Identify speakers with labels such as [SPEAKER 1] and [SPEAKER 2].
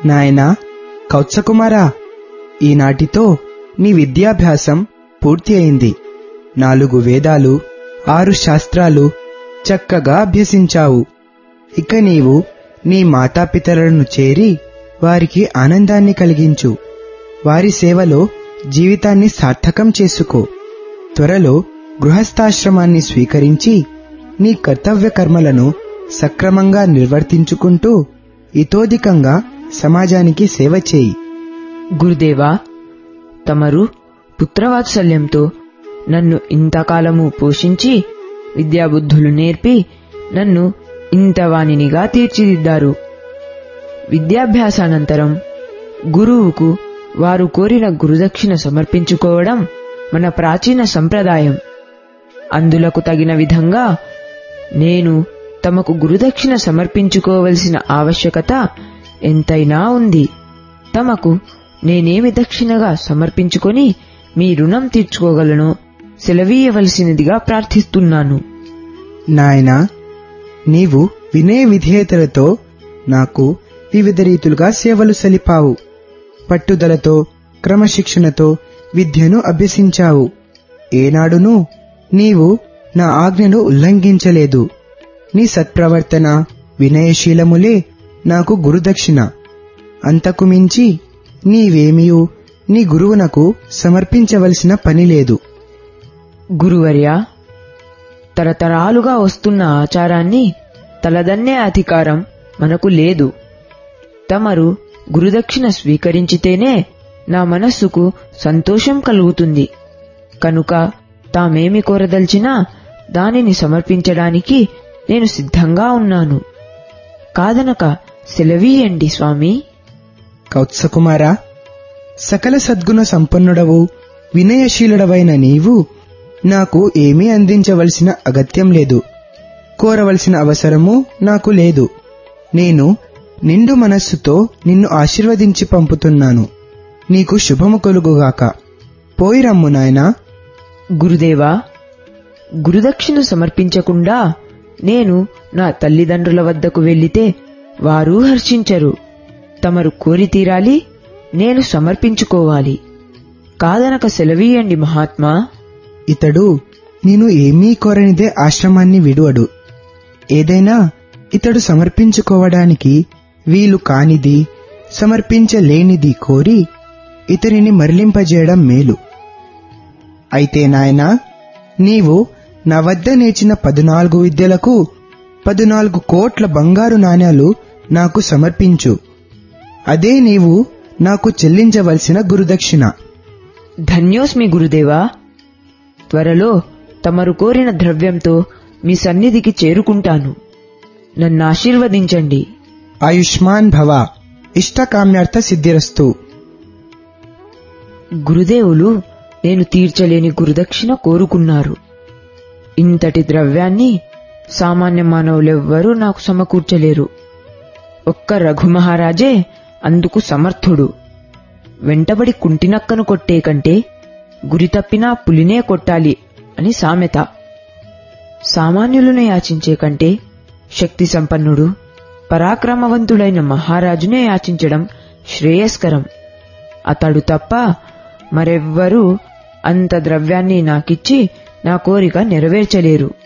[SPEAKER 1] నాయనా కౌత్సకుమారా ఈనాటితో నీ విద్యాభ్యాసం పూర్తి అయింది నాలుగు వేదాలు ఆరు శాస్త్రాలు చక్కగా అభ్యసించావు ఇక నీవు నీ మాతాపితరులను చేరి వారికి ఆనందాన్ని కలిగించు వారి సేవలో జీవితాన్ని సార్థకం చేసుకో త్వరలో గృహస్థాశ్రమాన్ని స్వీకరించి నీ కర్తవ్య కర్మలను సక్రమంగా నిర్వర్తించుకుంటూ ఇతోధికంగా సమాజానికి సేవ చేయి
[SPEAKER 2] గురుదేవా తమరు పుత్రవాత్సల్యంతో నన్ను ఇంతకాలము పోషించి విద్యాబుద్ధులు నేర్పి నన్ను ఇంతవాణినిగా తీర్చిదిద్దారు విద్యాభ్యాసానంతరం గురువుకు వారు కోరిన గురుదక్షిణ సమర్పించుకోవడం మన ప్రాచీన సంప్రదాయం అందులకు తగిన విధంగా నేను తమకు గురుదక్షిణ సమర్పించుకోవలసిన ఆవశ్యకత ఎంతైనా ఉంది తమకు నేనేమి దక్షిణగా సమర్పించుకొని మీ రుణం తీర్చుకోగలనో సెలవీయవలసినదిగా ప్రార్థిస్తున్నాను
[SPEAKER 1] నాయనా నీవు వినయ విధేయతలతో నాకు వివిధ రీతులుగా సేవలు సలిపావు పట్టుదలతో క్రమశిక్షణతో విద్యను అభ్యసించావు ఏనాడునూ నీవు నా ఆజ్ఞను ఉల్లంఘించలేదు నీ సత్ప్రవర్తన వినయశీలములే నాకు గురుదక్షిణ అంతకు మించి నీవేమియు నీ గురువునకు సమర్పించవలసిన పని లేదు
[SPEAKER 2] గురువర్య తరతరాలుగా వస్తున్న ఆచారాన్ని తలదన్నే అధికారం మనకు లేదు తమరు గురుదక్షిణ స్వీకరించితేనే నా మనస్సుకు సంతోషం కలుగుతుంది కనుక తామేమి కోరదల్చినా దానిని సమర్పించడానికి నేను సిద్ధంగా ఉన్నాను కాదనక సెలవీయండి స్వామి
[SPEAKER 1] కౌత్సకుమారా సకల సద్గుణ సంపన్నుడవు వినయశీలుడవైన నీవు నాకు ఏమీ అందించవలసిన అగత్యం లేదు కోరవలసిన అవసరము నాకు లేదు నేను నిండు మనస్సుతో నిన్ను ఆశీర్వదించి పంపుతున్నాను నీకు శుభము కలుగుగాక పోయిరమ్ము నాయనా
[SPEAKER 2] గురుదేవా గురుదక్షిణ సమర్పించకుండా నేను నా తల్లిదండ్రుల వద్దకు వెళ్లితే వారు హర్షించరు తమరు కోరి తీరాలి నేను సమర్పించుకోవాలి కాదనక సెలవీయండి మహాత్మా
[SPEAKER 1] ఇతడు నేను ఏమీ కోరనిదే ఆశ్రమాన్ని విడువడు ఏదైనా ఇతడు సమర్పించుకోవడానికి వీలు కానిది సమర్పించలేనిది కోరి ఇతనిని మరలింపజేయడం మేలు అయితే నాయనా నీవు నా వద్ద నేర్చిన పద్నాలుగు విద్యలకు పద్నాలుగు కోట్ల బంగారు నాణ్యాలు నాకు సమర్పించు అదే నీవు నాకు చెల్లించవలసిన గురుదక్షిణ
[SPEAKER 2] ధన్యోస్మి గురుదేవా త్వరలో తమరు కోరిన ద్రవ్యంతో మీ సన్నిధికి చేరుకుంటాను నన్ను ఆశీర్వదించండి
[SPEAKER 1] ఆయుష్మాన్ భవ ఇష్టకామ్యార్థ సిద్ధిరస్తు
[SPEAKER 2] గురుదేవులు నేను తీర్చలేని గురుదక్షిణ కోరుకున్నారు ఇంతటి ద్రవ్యాన్ని సామాన్య మానవులెవ్వరూ నాకు సమకూర్చలేరు ఒక్క రఘుమహారాజే అందుకు సమర్థుడు వెంటబడి కుంటినక్కను కొట్టే కంటే గురి తప్పినా పులినే కొట్టాలి అని సామెత సామాన్యులను యాచించే కంటే శక్తి సంపన్నుడు పరాక్రమవంతుడైన మహారాజునే యాచించడం శ్రేయస్కరం అతడు తప్ప మరెవ్వరూ అంత ద్రవ్యాన్ని నాకిచ్చి నా కోరిక నెరవేర్చలేరు